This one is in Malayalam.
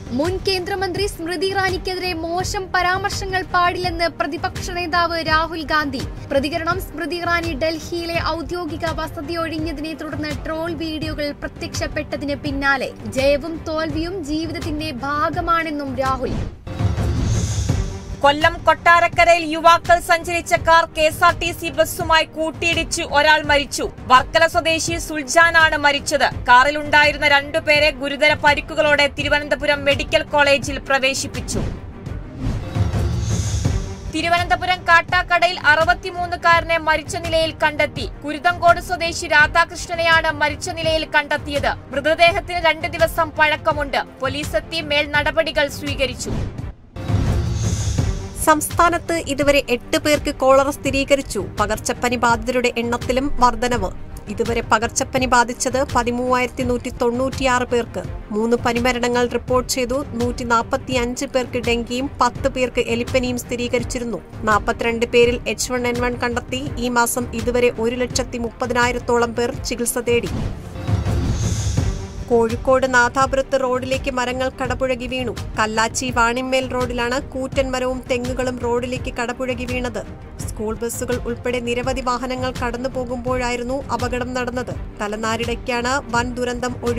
മുൻ കേന്ദ്രമന്ത്രി സ്മൃതി ഇറാനിക്കെതിരെ മോശം പരാമർശങ്ങൾ പാടില്ലെന്ന് പ്രതിപക്ഷ നേതാവ് രാഹുൽ ഗാന്ധി പ്രതികരണം സ്മൃതി ഇറാനി ഡൽഹിയിലെ ഔദ്യോഗിക വസതി ഒഴിഞ്ഞതിനെ തുടർന്ന് ട്രോൾ വീഡിയോകൾ പ്രത്യക്ഷപ്പെട്ടതിന് പിന്നാലെ ജയവും തോൽവിയും ജീവിതത്തിന്റെ ഭാഗമാണെന്നും രാഹുൽ കൊല്ലം കൊട്ടാരക്കരയിൽ യുവാക്കൾ സഞ്ചരിച്ച car K S R T C ബസ്സുമായി കൂട്ടിയിടിച്ചു ഒരാൾ മരിച്ചു വർക്കല സ്വദേശി സുൽജാനാണ് മരിച്ചത് കാറിലുണ്ടായിരുന്ന രണ്ടുപേരെ ഗുരുതര പരിക്കുകളോടെ തിരുവനന്തപുരം മെഡിക്കൽ കോളേജിൽ പ്രവേശിപ്പിച്ചു തിരുവനന്തപുരം കാട്ടാക്കടയിൽ അറുപത്തിമൂന്നുകാരനെ മരിച്ച നിലയിൽ കണ്ടെത്തി കുരുതങ്കോട് സ്വദേശി രാധാകൃഷ്ണനെയാണ് മരിച്ച നിലയിൽ കണ്ടെത്തിയത് മൃതദേഹത്തിന് രണ്ട് ദിവസം പഴക്കമുണ്ട് പോലീസ് എത്തി മേൽ നടപടികൾ സ്വീകരിച്ചു സംസ്ഥാനത്ത് ഇതുവരെ എട്ട് പേർക്ക് കോളറ സ്ഥിരീകരിച്ചു പകർച്ചപ്പനി ബാധിതരുടെ എണ്ണത്തിലും വർധനവ് ഇതുവരെ പകർച്ചപ്പനി ബാധിച്ചത് പതിമൂവായിരത്തി നൂറ്റി തൊണ്ണൂറ്റിയാറ് പേർക്ക് മൂന്ന് പനിമരണങ്ങൾ റിപ്പോർട്ട് ചെയ്തു നൂറ്റി നാൽപ്പത്തി അഞ്ച് പേർക്ക് ഡെങ്കിയും പത്ത് പേർക്ക് എലിപ്പനിയും സ്ഥിരീകരിച്ചിരുന്നു നാൽപ്പത്തിരണ്ട് പേരിൽ എച്ച് വൺ എൻ വൺ കണ്ടെത്തി ഈ മാസം ഇതുവരെ ഒരു ലക്ഷത്തി മുപ്പതിനായിരത്തോളം പേർ ചികിത്സ തേടി കോഴിക്കോട് നാഥാപുരത്ത് റോഡിലേക്ക് മരങ്ങൾ കടപുഴകി വീണു കല്ലാച്ചി വാണിമ്മേൽ റോഡിലാണ് കൂറ്റൻ മരവും തെങ്ങുകളും റോഡിലേക്ക് കടപുഴകി വീണത് സ്കൂൾ ബസ്സുകൾ ഉൾപ്പെടെ നിരവധി വാഹനങ്ങൾ കടന്നു പോകുമ്പോഴായിരുന്നു അപകടം നടന്നത് തലനാരിടയ്ക്കാണ് വൻ ദുരന്തം ഒഴിവായത്